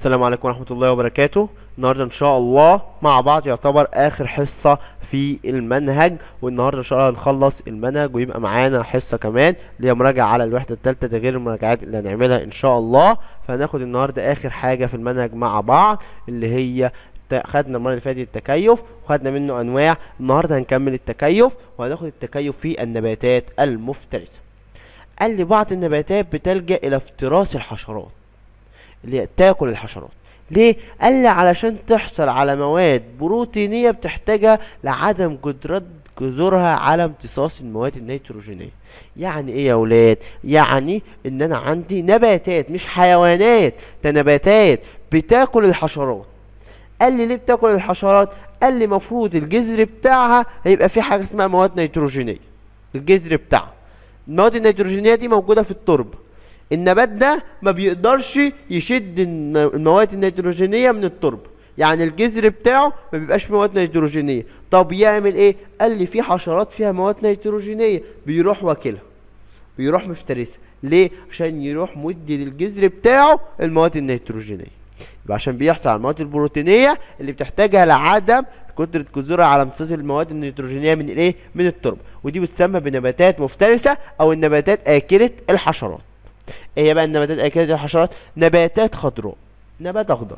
السلام عليكم ورحمة الله وبركاته النهاردة ان شاء الله مع بعض يعتبر اخر حصة في المنهج والنهاردة ان شاء الله هنخلص المنهج ويبقى معانا حصة كمان اللي هي مراجعة على الوحدة التالتة ده غير المراجعات اللي هنعملها ان شاء الله فهناخد النهاردة اخر حاجة في المنهج مع بعض اللي هي تا- خدنا المرة اللي فاتت التكيف وخدنا منه انواع النهاردة هنكمل التكيف وهناخد التكيف في النباتات المفترسة قال لي بعض النباتات بتلجأ الى افتراس الحشرات اللي هي تاكل الحشرات ليه؟ قال لي علشان تحصل على مواد بروتينية بتحتاجها لعدم قدرة جذورها على امتصاص المواد النيتروجينية يعني ايه يا ولاد؟ يعني ان انا عندي نباتات مش حيوانات ده نباتات بتاكل الحشرات قال لي ليه بتاكل الحشرات؟ قال لي مفروض الجذر بتاعها هيبقى فيه حاجة اسمها مواد نيتروجينية الجذر بتاعها المواد النيتروجينية دي موجودة في التربة النبات ده ما بيقدرش يشد الم- المواد النيتروجينية من التربة يعني الجذر بتاعه ما بيبقاش فيه مواد نيتروجينية طب يعمل ايه قال لي في حشرات فيها مواد نيتروجينية بيروح واكلها بيروح مفترسها ليه عشان يروح مدي للجذر بتاعه المواد النيتروجينية يبقى عشان بيحصل على المواد البروتينية اللي بتحتاجها لعدم قدرة جذورها على امتصاص المواد النيتروجينية من الايه من التربة ودي بتسمى بنباتات مفترسة او النباتات آكلة الحشرات ايه هي بقى النباتات آكلة الحشرات نباتات خضراء نبات اخضر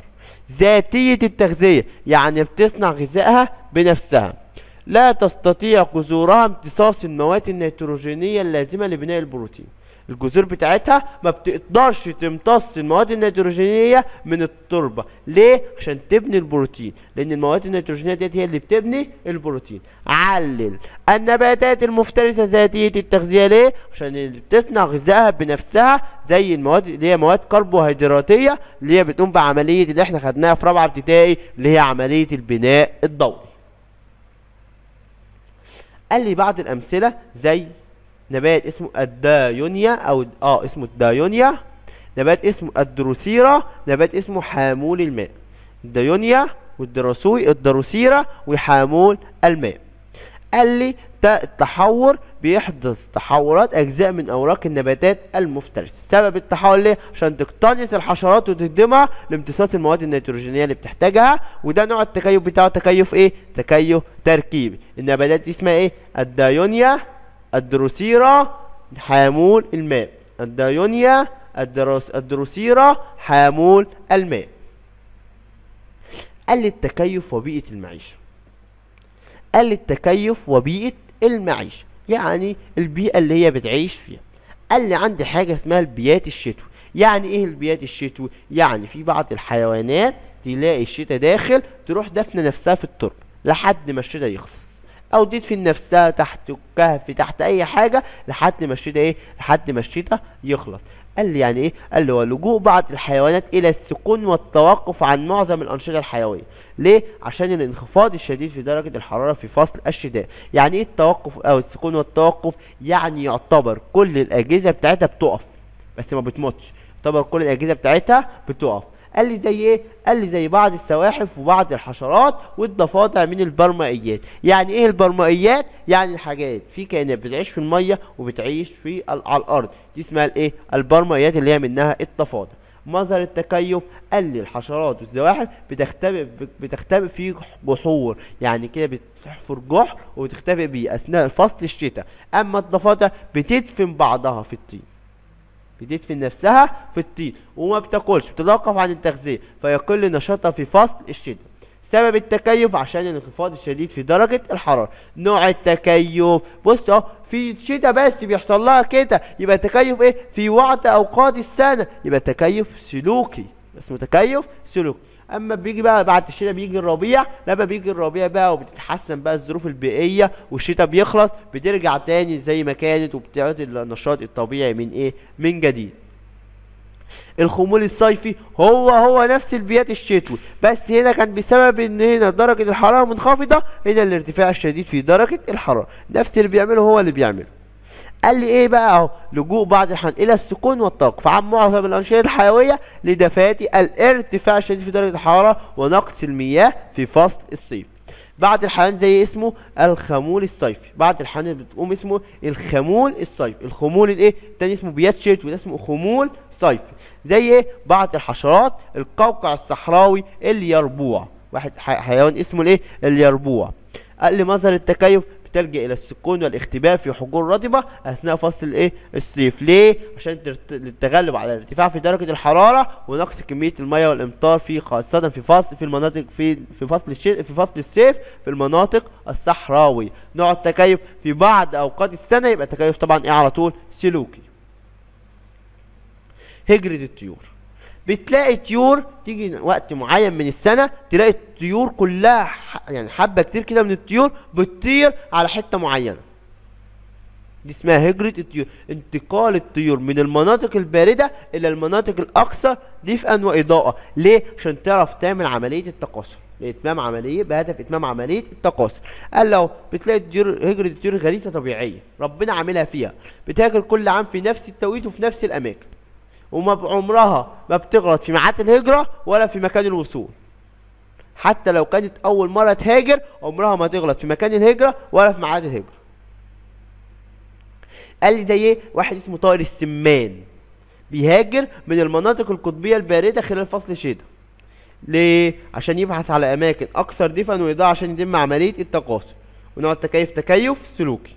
ذاتية التغذية يعني بتصنع غذائها بنفسها لا تستطيع جذورها امتصاص المواد النيتروجينية اللازمة لبناء البروتين الجذور بتاعتها ما بتقدرش تمتص المواد النيتروجينية من التربة ليه؟ عشان تبني البروتين لأن المواد النيتروجينية ديت هي اللي بتبني البروتين علل النباتات المفترسة ذاتية التغذية ليه؟ عشان اللي بتصنع غذائها بنفسها زي المواد اللي هي مواد كربوهيدراتية اللي هي بتقوم بعملية اللي احنا خدناها في رابعة ابتدائي اللي هي عملية البناء الضوئي قال لي بعض الأمثلة زي نبات اسمه الدايونيا او اه اسمه الدايونيا نبات اسمه الدروسيرا نبات اسمه حامول الماء الدايونيا والدراسوي الدروسيرا وحامول الماء قال لي تا- التحور بيحدث تحورات اجزاء من اوراق النباتات المفترسه سبب التحول ليه عشان تقتنص الحشرات وتهدمها لامتصاص المواد النيتروجينيه اللي بتحتاجها وده نوع التكيف بتاعه تكيف ايه تكيف تركيبي النباتات دي اسمها ايه الدايونيا الدروسيرا حامول الماء الدايونيا الدروس الدروسيرا حامول الماء قال لي التكيف وبيئة المعيشة قال لي التكيف وبيئة المعيشة يعني البيئة اللي هي بتعيش فيها قال لي عندي حاجة اسمها البيات الشتوي يعني ايه البيات الشتوي يعني في بعض الحيوانات تلاقي الشتاء داخل تروح دفنة نفسها في التربة لحد ما الشتاء يخلص او تدفن نفسها تحت كهف تحت اي حاجة لحد ما الشتاء ايه لحد ما الشتاء يخلص قال لي يعني ايه قال لي هو لجوء بعض الحيوانات الى السكون والتوقف عن معظم الانشطه الحيويه ليه عشان الانخفاض الشديد في درجه الحراره في فصل الشتاء يعني ايه التوقف او السكون والتوقف يعني يعتبر كل الاجهزه بتاعتها بتقف بس ما بتموتش يعتبر كل الاجهزه بتاعتها بتقف قال لي زي ايه قال لي زي بعض السواحف وبعض الحشرات والضفادع من البرمائيات يعني ايه البرمائيات يعني الحاجات في كائنات بتعيش في الميه وبتعيش في ال- على الارض دي اسمها الايه البرمائيات اللي هي منها الضفادع مظهر التكيف قال لي الحشرات والزواحف بتختبئ بتختبئ في بحور يعني كده بتحفر جحر وبتختبئ بيه اثناء فصل الشتاء اما الضفادع بتدفن بعضها في الطين بتدفن نفسها في الطين وما بتاكلش بتتوقف عن التغذية فيقل نشاطها في فصل الشتاء سبب التكيف عشان الانخفاض الشديد في درجة الحرارة نوع التكيف بص اهو في الشتاء بس بيحصل لها كده يبقى تكيف ايه في وقت اوقات السنة يبقى تكيف سلوكي اسمه تكيف سلوكي اما بيجي بقى بعد الشتاء بيجي الربيع لما بيجي الربيع بقى وبتتحسن بقى الظروف البيئيه والشتاء بيخلص بترجع تاني زي ما كانت وبتعود النشاط الطبيعي من ايه من جديد الخمول الصيفي هو هو نفس البيات الشتوي بس هنا كان بسبب ان هنا درجة الحرارة منخفضة هنا الارتفاع الشديد في درجة الحرارة نفس اللي بيعمله هو اللي بيعمله قال لي ايه بقى اهو لجوء بعض الحيوان الى السكون والتوقف عن معظم الانشطه الحيويه لدفاتي الارتفاع الشديد في درجه الحراره ونقص المياه في فصل الصيف بعض الحيوان زي اسمه الخمول الصيفي بعض الحيوان اللي بتقوم اسمه الخمول الصيفي الخمول الايه التاني اسمه بيات شيرت وده اسمه خمول صيفي زي ايه بعض الحشرات القوقع الصحراوي اليربوع واحد ح- حيوان اسمه الايه اليربوع قال لي مظهر التكيف بتلجأ إلى السكون والاختباء في حجور رطبة أثناء فصل الإيه؟ الصيف، ليه؟ عشان ترت- للتغلب على الارتفاع في درجة الحرارة ونقص كمية المياه والإمطار في خاصة في فصل في المناطق في في فصل الشتاء في فصل الصيف في المناطق الصحراوية، نوع التكيف في بعض أوقات السنة يبقى تكيف طبعا إيه على طول؟ سلوكي. هجرة الطيور بتلاقي طيور تيجي وقت معين من السنة تلاقي الطيور كلها ح- يعني حبة كتير كده من الطيور بتطير على حتة معينة دي اسمها هجرة الطيور انتقال الطيور من المناطق الباردة إلى المناطق الأكثر دفئا وإضاءة ليه؟ عشان تعرف تعمل عملية التكاثر لإتمام عملية بهدف إتمام عملية التكاثر قال لو بتلاقي الطيور هجرة الطيور غريزة طبيعية ربنا عاملها فيها بتهاجر كل عام في نفس التوقيت وفي نفس الأماكن وما بعمرها ما بتغلط في ميعاد الهجرة ولا في مكان الوصول حتى لو كانت أول مرة تهاجر عمرها ما تغلط في مكان الهجرة ولا في ميعاد الهجرة قال لي ده ايه واحد اسمه طائر السمان بيهاجر من المناطق القطبية الباردة خلال فصل الشتاء ليه؟ عشان يبحث على أماكن أكثر دفئا وإضاءة عشان يتم عملية التكاثر ونوع التكيف تكيف سلوكي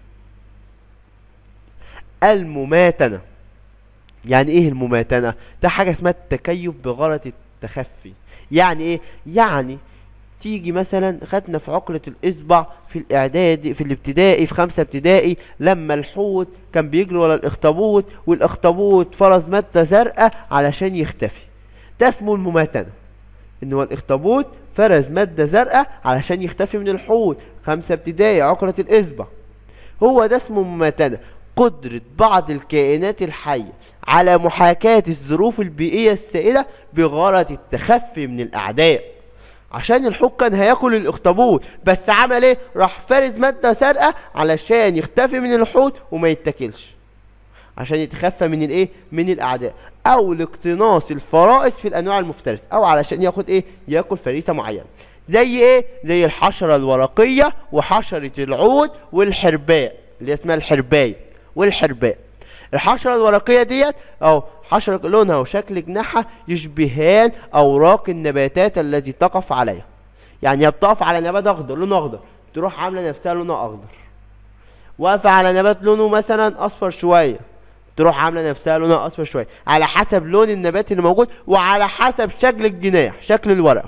المماتنة يعني ايه المماتنة؟ ده حاجة اسمها التكيف بغرض التخفي يعني ايه؟ يعني تيجي مثلا خدنا في عقلة الإصبع في الإعدادي في الابتدائي في خمسة ابتدائي لما الحوت كان بيجري ورا الأخطبوط والأخطبوط فرز مادة زرقاء علشان يختفي ده اسمه المماتنة إن هو الأخطبوط فرز مادة زرقاء علشان يختفي من الحوت خمسة ابتدائي عقلة الإصبع هو ده اسمه مماتنة قدرة بعض الكائنات الحية على محاكاة الظروف البيئية السائدة بغرض التخفي من الأعداء عشان الحوت كان هياكل الاخطبوط بس عمل ايه راح فارز ماده زرقاء علشان يختفي من الحوت وما يتاكلش عشان يتخفى من الايه من الاعداء او لاقتناص الفرائس في الانواع المفترسه او علشان ياخد ايه ياكل فريسه معينه زي ايه زي الحشره الورقيه وحشره العود والحرباء اللي اسمها الحربايه والحرباء الحشره الورقيه ديت او حشرة لونها وشكل جناحها يشبهان أوراق النباتات التي تقف عليها يعني هي بتقف على نبات أخضر لونه أخضر تروح عاملة نفسها لونها أخضر واقفة على نبات لونه مثلا أصفر شوية تروح عاملة نفسها لونها أصفر شوية على حسب لون النبات اللي موجود وعلى حسب شكل الجناح شكل الورقة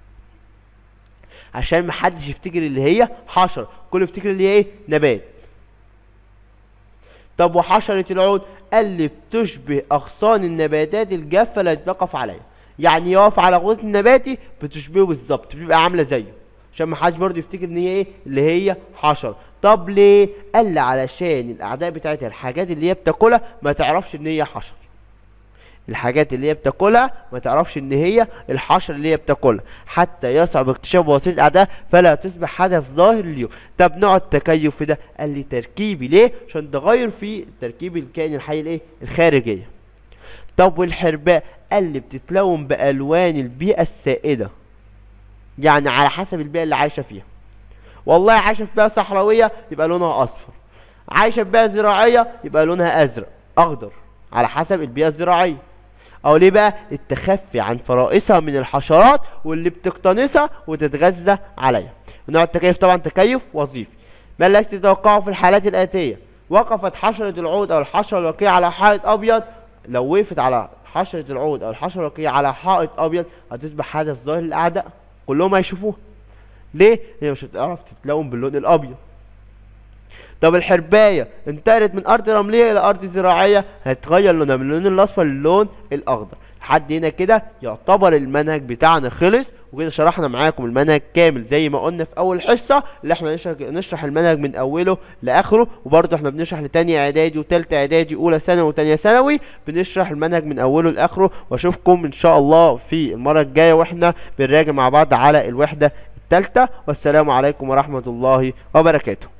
عشان محدش يفتكر اللي هي حشرة كله يفتكر اللي هي ايه نبات طب وحشرة العود قال لي بتشبه أغصان النباتات الجافة التي تقف عليها يعني يقف على غصن نباتي بتشبهه بالظبط بتبقى عاملة زيه عشان ما حدش برضه يفتكر ان هي ايه اللي هي حشرة طب ليه قال لي علشان الاعداء بتاعتها الحاجات اللي هي بتاكلها ما تعرفش ان هي حشرة الحاجات اللي هي بتاكلها ما تعرفش ان هي الحشر اللي هي بتاكلها حتى يصعب اكتشاف وسيله الاعداء فلا تصبح هدف ظاهر ليهم طب نوع التكيف في ده قال لي تركيبي ليه عشان تغير في تركيب الكائن الحي الايه الخارجيه طب والحرباء قال لي بتتلون بالوان البيئه السائده يعني على حسب البيئه اللي عايشه فيها والله عايشه في بيئه صحراويه يبقى لونها اصفر عايشه في بيئه زراعيه يبقى لونها ازرق اخضر على حسب البيئه الزراعيه او ليه بقى التخفي عن فرائسها من الحشرات واللي بتقتنصها وتتغذى عليها نوع التكيف طبعا تكيف وظيفي ما الذي تتوقعه في الحالات الاتيه وقفت حشره العود او الحشره الوقيه على حائط ابيض لو وقفت على حشره العود او الحشره الوقيه على حائط ابيض هتصبح هدف ظاهر للاعداء كلهم هيشوفوها ليه هي مش هتعرف تتلون باللون الابيض طب الحربايه انتقلت من ارض رمليه الى ارض زراعيه هتغير لونها من اللون الاصفر للون الاخضر لحد هنا كده يعتبر المنهج بتاعنا خلص وكده شرحنا معاكم المنهج كامل زي ما قلنا في اول حصه اللي احنا نشرح, نشرح المنهج من اوله لاخره وبرضه احنا بنشرح لتانية اعدادي وتالتة اعدادي اولى ثانوي وتانية ثانوي بنشرح المنهج من اوله لاخره واشوفكم ان شاء الله في المره الجايه واحنا بنراجع مع بعض على الوحده الثالثه والسلام عليكم ورحمه الله وبركاته